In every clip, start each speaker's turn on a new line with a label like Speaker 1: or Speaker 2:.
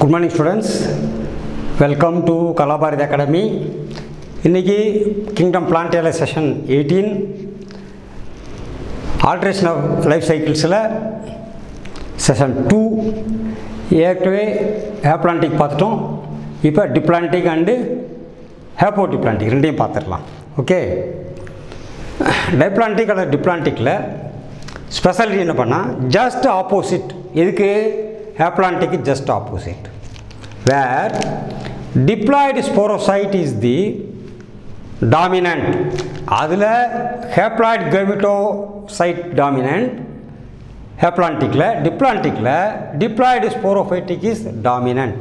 Speaker 1: good morning students welcome to Kalabharathi academy இன்றைக்கி kingdom பிளான்டேல session eighteen alteration of life சைக்கிள்ஸில் session two ஏற்கனவே haplontic பார்த்துட்டோம் இப்போ டிப்ளான்டிக் அண்டு ஹேப்போ டிப்ளான்டிக் ரெண்டையும் பார்த்துடலாம் ஓகே டைப்ளான்டிக் அல்லது டிப்ளான்டிக்கில் ஸ்பெஷாலிட்டி என்ன பண்ணால் ஜஸ்ட் ஆப்போசிட் எதுக்கு ஹேப்ளான்டிக்கு just opposite where diploid sporocyte is the dominant அதில் ஹேப்ளாய்டு கெமிட்டோசைட் டாமினன்ட் ஹேப்ளான்டிக்கில் டிப்ளான்டிக்கில் டிப்ளாய்டு ஸ்போரோஃபைட்டிக் இஸ் டாமினன்ட்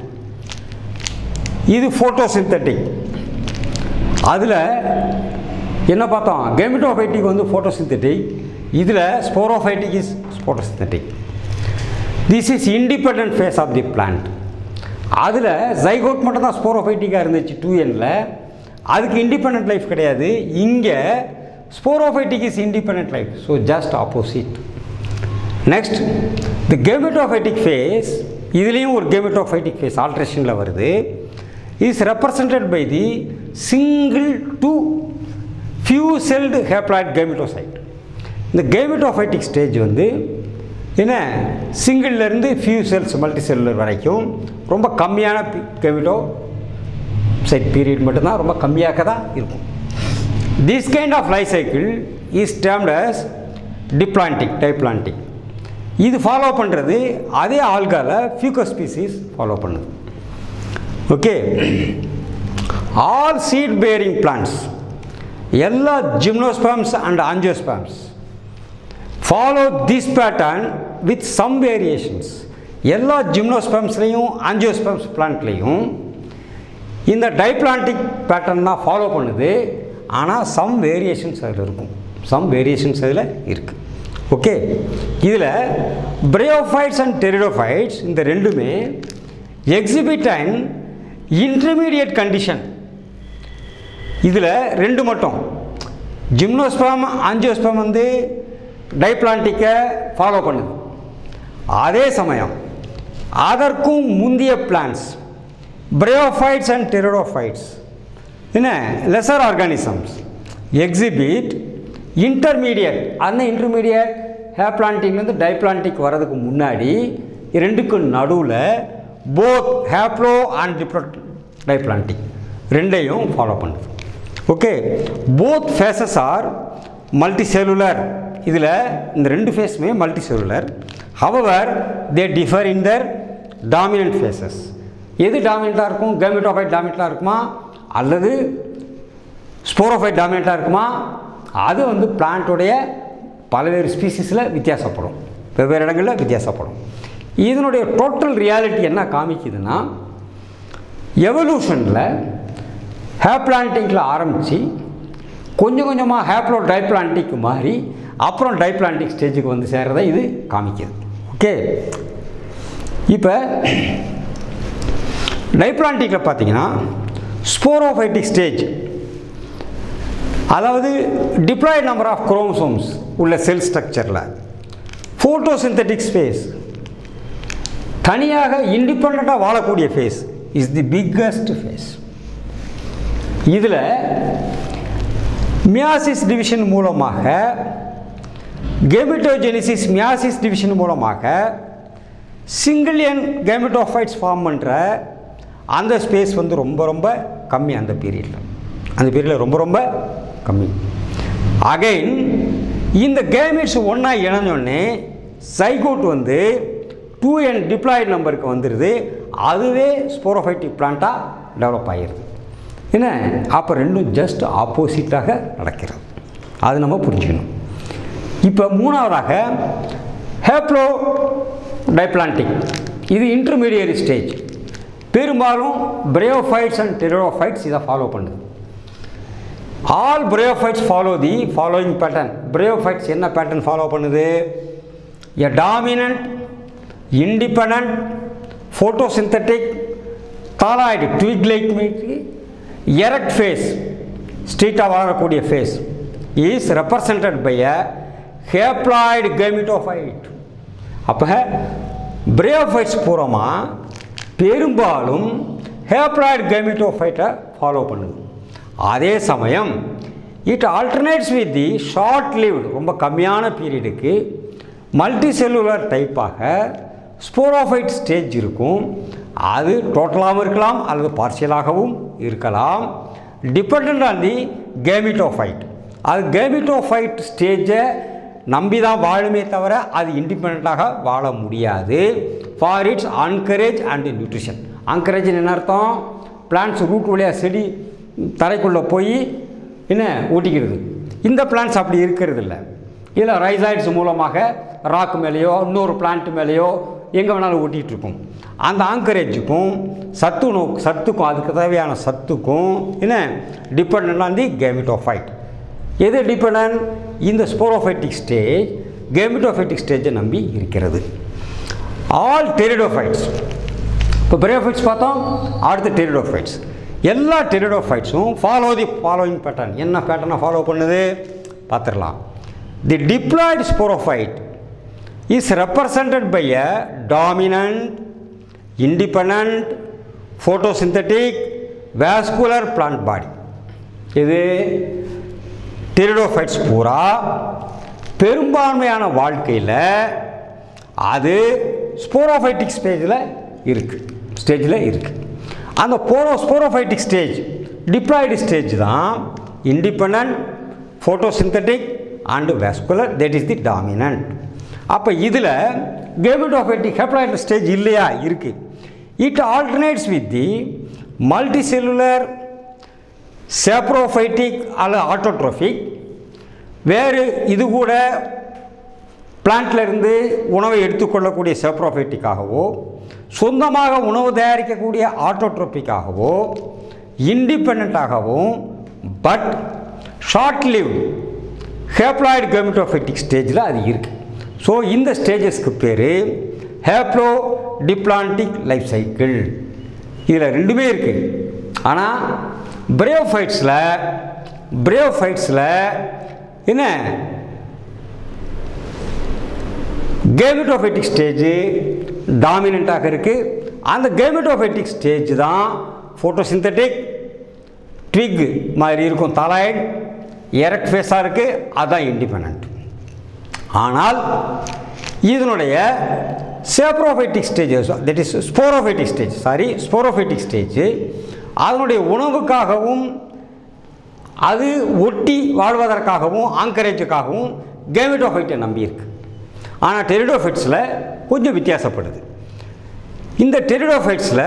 Speaker 1: இது ஃபோட்டோசிந்தட்டிக் அதில் என்ன பார்த்தோம் கெமிட்டோஃபைட்டிக் வந்து ஃபோட்டோசிந்தட்டிக் இதில் sporophytic is photosynthetic this is independent phase of the plant அதில் ஜைகோட் மட்டும் தான் ஸ்போரோஃபைட்டிக்காக இருந்துச்சு டூ எனில் அதுக்கு இண்டிபெண்ட் லைஃப் கிடையாது இங்கே sporophytic is independent life so just opposite next the gametophytic phase இதுலேயும் ஒரு கேமெட்டோஃபைட்டிக் ஃபேஸ் ஆல்ட்ரேஷனில் வருது is represented by the single to few celled haploid gametocyte இந்த கேமெட்டோஃபைட்டிக் ஸ்டேஜ் வந்து என்ன சிங்கிள்லேருந்து ஃபியூ செல்ஸ் மல்டி செல்லுலர் வரைக்கும் ரொம்ப கம்மியான கேமெட்டோ சைட் பீரியட் மட்டும்தான் ரொம்ப கம்மியாக தான் இருக்கும் this kind of life cycle is termed as diplontic diplontic இது ஃபாலோ பண்ணுறது அதே ஆல்கால ஃபியூக்கோ ஸ்பீசிஸ் ஃபாலோ பண்ணுது okay all seed bearing plants எல்லா gymnosperms and angiosperms follow this pattern with some variations எல்லா ஜிம்னோஸ்பம்ஸ்லேயும் ஆஞ்சியோஸ்பம்ஸ் பிளான்ட்லேயும் இந்த டைப்ளான்டிக் பேட்டர்ன் தான் ஃபாலோ பண்ணுது ஆனால் சம் வேரியேஷன்ஸ் அதில் இருக்கும் சம் வேரியேஷன்ஸ் அதில் இருக்குது ஓகே இதில் பிரயோஃபைட்ஸ் அண்ட் டெரிடோஃபைட்ஸ் இந்த ரெண்டுமே எக்ஸிபிட் அண்ட் இன்டர்மீடியட் கண்டிஷன் இதில் ரெண்டு மட்டும் ஜிம்னோஸ்பாம் ஆஞ்சியோஸ்பாம் வந்து டைப்ளான்டிக்கை ஃபாலோ பண்ணுது அதே சமயம் அதற்கும் முந்திய பிளான்ஸ் பிரயோஃபைட்ஸ் அண்ட் டெரடோஃபைட்ஸ் என்ன லெசர் ஆர்கானிசம்ஸ் எக்ஸிபிட் இன்டர்மீடியட் அந்த இன்டர்மீடியட் ஹேப்ளான்டிக்லேருந்து டைப்ளான்டிக் வர்றதுக்கு முன்னாடி ரெண்டுக்கும் நடுவில் both haplo and diplo diplontic ரெண்டையும் ஃபாலோ பண்ணுது okay both phases are multi cellular இதில் இந்த ரெண்டு ஃபேஸுமே multi cellular however they differ in their dominant phases எது டாமினண்ட்டாக இருக்கும் கேமிட்டோஃபைட் டாமினண்ட்டாக இருக்குமா அல்லது ஸ்போரோஃபைட் டாமினண்ட்டாக இருக்குமா அது வந்து பிளான்ட்டுடைய பல்வேறு ஸ்பீசிஸில் வித்தியாசப்படும் வெவ்வேறு இடங்களில் வித்தியாசப்படும் இதனுடைய டோட்டல் ரியாலிட்டி என்ன காமிக்குதுன்னா எவல்யூஷனில் ஹேப்ளான்டிக்கில் ஆரம்பித்து கொஞ்சம் கொஞ்சமாக ஹேப்ளோ டைப்ளான்டிக் மாறி அப்புறம் டைப்ளான்டிக் ஸ்டேஜுக்கு வந்து சேர்றதை இது காமிக்குது ஓகே இப்போ டைப்ளான்டிக்கில் பார்த்தீங்கன்னா ஸ்போரோஃபைட்டிக் ஸ்டேஜ் அதாவது டிப்ளாய்ட் நம்பர் ஆஃப் குரோமோசோம்ஸ் உள்ள செல் ஸ்ட்ரக்சரில் ஃபோட்டோசிந்தட்டிக் ஸ்பேஸ் தனியாக இண்டிபெண்ட்டாக வாழக்கூடிய phase is the biggest phase இதில் மியாசிஸ் டிவிஷன் மூலமாக கெமிட்டோஜெனிசிஸ் மியாசிஸ் டிவிஷன் மூலமாக சிங்கிள் என் கெமிட்டோஃபைட்ஸ் ஃபார்ம் பண்ணுற அந்த ஸ்பேஸ் வந்து ரொம்ப ரொம்ப கம்மி அந்த பீரியடில் அந்த பீரியடில் ரொம்ப ரொம்ப கம்மி அகைன் இந்த கேமிட்ஸ் ஒன்றா இணைஞ்சோடனே சைகோட் வந்து டூ என் டிப்ளாய்டு நம்பருக்கு வந்துடுது அதுவே ஸ்போரோஃபைட்டிக் பிளான்ட்டாக டெவலப் ஆகிடுது என்ன அப்போ ரெண்டும் ஜஸ்ட் ஆப்போசிட்டாக நடக்கிறது அது நம்ம புரிஞ்சுக்கணும் இப்போ மூணாவதாக ஹேப்ளோ டைப்ளான்டிக் இது இன்டர்மீடியரி ஸ்டேஜ் பெரும்பாலும் பிரயோஃபைட்ஸ் அண்ட் டெரோஃபைட்ஸ் இதை ஃபாலோ பண்ணுது all bryophytes follow the following pattern bryophytes என்ன பேட்டர்ன் ஃபாலோ பண்ணுது a dominant independent photosynthetic thalloid twig like erect phase ஸ்ட்ரீட்டாக வளரக்கூடிய phase is represented by a haploid gametophyte அப்போ bryophytes பூரமாக பெரும்பாலும் haploid கேமிட்டோஃபைட்டை follow பண்ணுது அதே சமயம் it alternates with the short lived ரொம்ப கம்மியான பீரியடுக்கு மல்டி செல்லுலர் டைப்பாக ஸ்போரோஃபைட் ஸ்டேஜ் இருக்கும் அது டோட்டலாகவும் இருக்கலாம் அல்லது பார்சியலாகவும் இருக்கலாம் டிபெண்ட் ஆன் தி கேமிட்டோஃபைட் அது கேமிட்டோஃபைட் ஸ்டேஜை நம்பி தான் வாழுமே தவிர அது இண்டிபெண்ட்டாக வாழ முடியாது for its anchorage and nutrition anchorage என்ன அர்த்தம் பிளான்ட்ஸ் ரூட் வழியாக செடி தரைக்குள்ளே போய் என்ன ஊட்டிக்கிறது இந்த பிளான்ட்ஸ் அப்படி இருக்கிறது இல்லை இதில் ரைசாய்ட்ஸ் மூலமாக ராக் மேலேயோ இன்னொரு பிளான்ட் மேலேயோ எங்கே வேணாலும் ஊட்டிகிட்டு இருக்கும் அந்த ஆங்கரேஜுக்கும் சத்து நோ சத்துக்கும் அதுக்கு தேவையான சத்துக்கும் என்ன டிபெண்ட் ஆன் தி கேமிட்டோஃபைட் எது டிபெண்ட் இந்த ஸ்போரோஃபைட்டிக் ஸ்டேஜ் கேமிட்டோஃபைட்டிக் ஸ்டேஜை நம்பி இருக்கிறது ஆல் டெரிடோஃபைட்ஸ் இப்போ பிரேஃபைட்ஸ் பார்த்தோம் அடுத்து டெரிடோஃபைட்ஸ் எல்லா டெரிடோஃபைட்ஸும் ஃபாலோ தி ஃபாலோயிங் பேட்டர்ன் என்ன பேட்டர்னை ஃபாலோ பண்ணுது பார்த்துடலாம் the diploid sporophyte is represented by a dominant independent photosynthetic vascular plant body இது டெரிடோஃபைட்ஸ் பூரா பெரும்பான்மையான வாழ்க்கையில் அது ஸ்போரோஃபைட்டிக் ஸ்டேஜில் இருக்குது ஸ்டேஜில் இருக்குது அந்த போரோ ஸ்போரோஃபைட்டிக் ஸ்டேஜ் டிப்ளாய்டு ஸ்டேஜ் தான் independent photosynthetic and vascular that is the dominant அப்போ இதில் கேமிட்டோஃபைட்டிக் ஹெப்ளாய்டு ஸ்டேஜ் இல்லையா இருக்குது it alternates with the multi cellular saprophytic அல்லது ஆட்டோட்ரோஃபிக் வேறு இது கூட பிளான்ட்ல இருந்து உணவை எடுத்துக்கொள்ளக்கூடிய சேப்ரோஃபைட்டிக்காகவோ சொந்தமாக உணவு தயாரிக்கக்கூடிய ஆட்டோட்ரோபிக்காகவோ இண்டிபெண்ட்டாகவும் but short live haploid gametophytic ஸ்டேஜில் அது இருக்குது ஸோ இந்த ஸ்டேஜஸ்க்கு பேர் ஹேப்ளோ டிப்ளான்டிக் லைஃப் சைக்கிள் இதில் ரெண்டுமே இருக்குது ஆனால் பிரேவ்ஃபைட்ஸில் பிரேவ்ஃபைட்ஸில் என்ன கேமிட்டோஃபைட்டிக் ஸ்டேஜ் டாமினண்ட்டாக இருக்குது அந்த கேமிட்டோஃபைட்டிக் ஸ்டேஜ் தான் ஃபோட்டோசிந்தட்டிக் ட்விக் மாதிரி இருக்கும் தலாய்ட் எரக்ட் ஃபேஸாக இருக்குது அதுதான் இண்டிபெண்ட் ஆனால் இதனுடைய saprophytic stage that is sporophytic stage sorry sporophytic stage அதனுடைய உணவுக்காகவும் அது ஒட்டி வாழ்வதற்காகவும் ஆங்கரேஜுக்காகவும் கேமிட்டோஃபைட்டை நம்பியிருக்கு ஆனால் டெரிடோஃபைட்ஸில் கொஞ்சம் வித்தியாசப்படுது இந்த டெரிடோஃபைட்ஸில்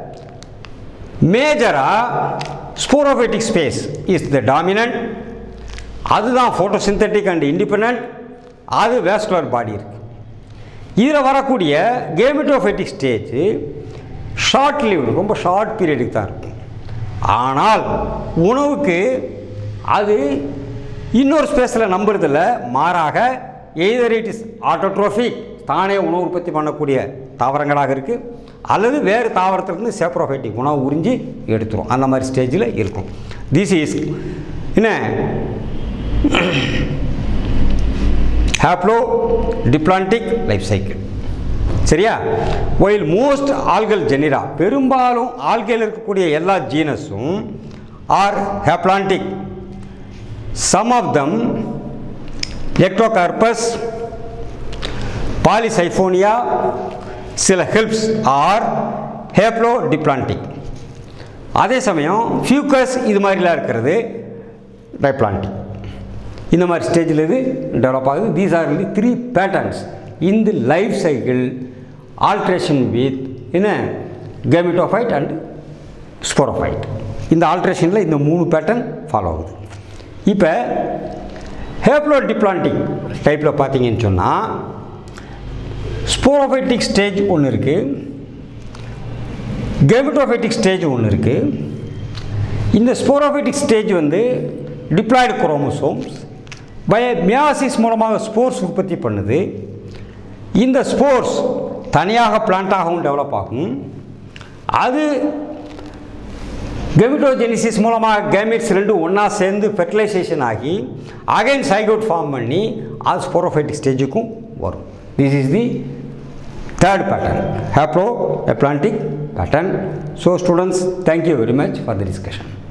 Speaker 1: மேஜராக sporophytic space is the dominant அதுதான் ஃபோட்டோசிந்தட்டிக் அண்ட் இண்டிபெண்ட் அது வேஸ்குலர் பாடி இருக்குது இதில் வரக்கூடிய கேமிட்டோஃபைட்டிக் ஸ்டேஜ் ஷார்ட் லிவ் ரொம்ப ஷார்ட் பீரியடுக்கு தான் இருக்கும் ஆனால் உணவுக்கு அது இன்னொரு ஸ்பேஸில் நம்புறதில்ல மாறாக எய்தர் இட் இஸ் ஆட்டோட்ரோஃபிக் தானே உணவு உற்பத்தி பண்ணக்கூடிய தாவரங்களாக இருக்குது அல்லது வேறு தாவரத்திலிருந்து சேப்ரோஃபைட்டிக் உணவு உறிஞ்சி எடுத்துரும் அந்த மாதிரி ஸ்டேஜில் இருக்கும் திஸ் இஸ் என்ன ஹாப்ளோ டிப்ளான்டிக் லைஃப் சைக்கிள் சரியா ஒயில் மோஸ்ட் ஆல்கல் ஜெனிரா பெரும்பாலும் ஆல்கையில் இருக்கக்கூடிய எல்லா ஜீனஸும் are haplontic some of them Ectocarpus Polysiphonia சில ஹெல்ப்ஸ் ஆர் ஹேப்ளோ டிப்ளான்டிக் அதே சமயம் ஃபியூக்கஸ் இது மாதிரிலாம் இருக்கிறது டைப்ளான்டிக் இந்த மாதிரி ஸ்டேஜில் இது டெவலப் ஆகுது these are the three patterns இந்த லைஃப் சைக்கிள் ஆல்ட்ரேஷன் வித் என்ன கேமிட்டோஃபைட் அண்ட் ஸ்போரோஃபைட் இந்த ஆல்ட்ரேஷனில் இந்த மூணு பேட்டர்ன் ஃபாலோ ஆகுது இப்போ ஹேப்ளோ டிப்ளான்டிக் டைப்பில் பார்த்தீங்கன்னு சொன்னால் ஸ்போரோஃபைட்டிக் ஸ்டேஜ் ஒன்று இருக்குது கேமிட்டோஃபைட்டிக் ஸ்டேஜ் ஒன்று இருக்குது இந்த ஸ்போரோஃபைட்டிக் ஸ்டேஜ் வந்து டிப்ளாய்டு குரோமோசோம்ஸ் பய மியாசிஸ் மூலமாக ஸ்போர்ஸ் உற்பத்தி பண்ணுது இந்த ஸ்போர்ஸ் தனியாக பிளான்ட்டாகவும் டெவலப் ஆகும் அது கெமிட்டோஜெனிசிஸ் மூலமாக கேமிட்ஸ் ரெண்டும் ஒன்றா சேர்ந்து ஃபெர்டிலைசேஷன் ஆகி அகைன் சைகோட் ஃபார்ம் பண்ணி அது ஸ்போரோஃபைட்டிக் ஸ்டேஜுக்கும் வரும் this is the third pattern haplo atlantic pattern so students thank you very much for the discussion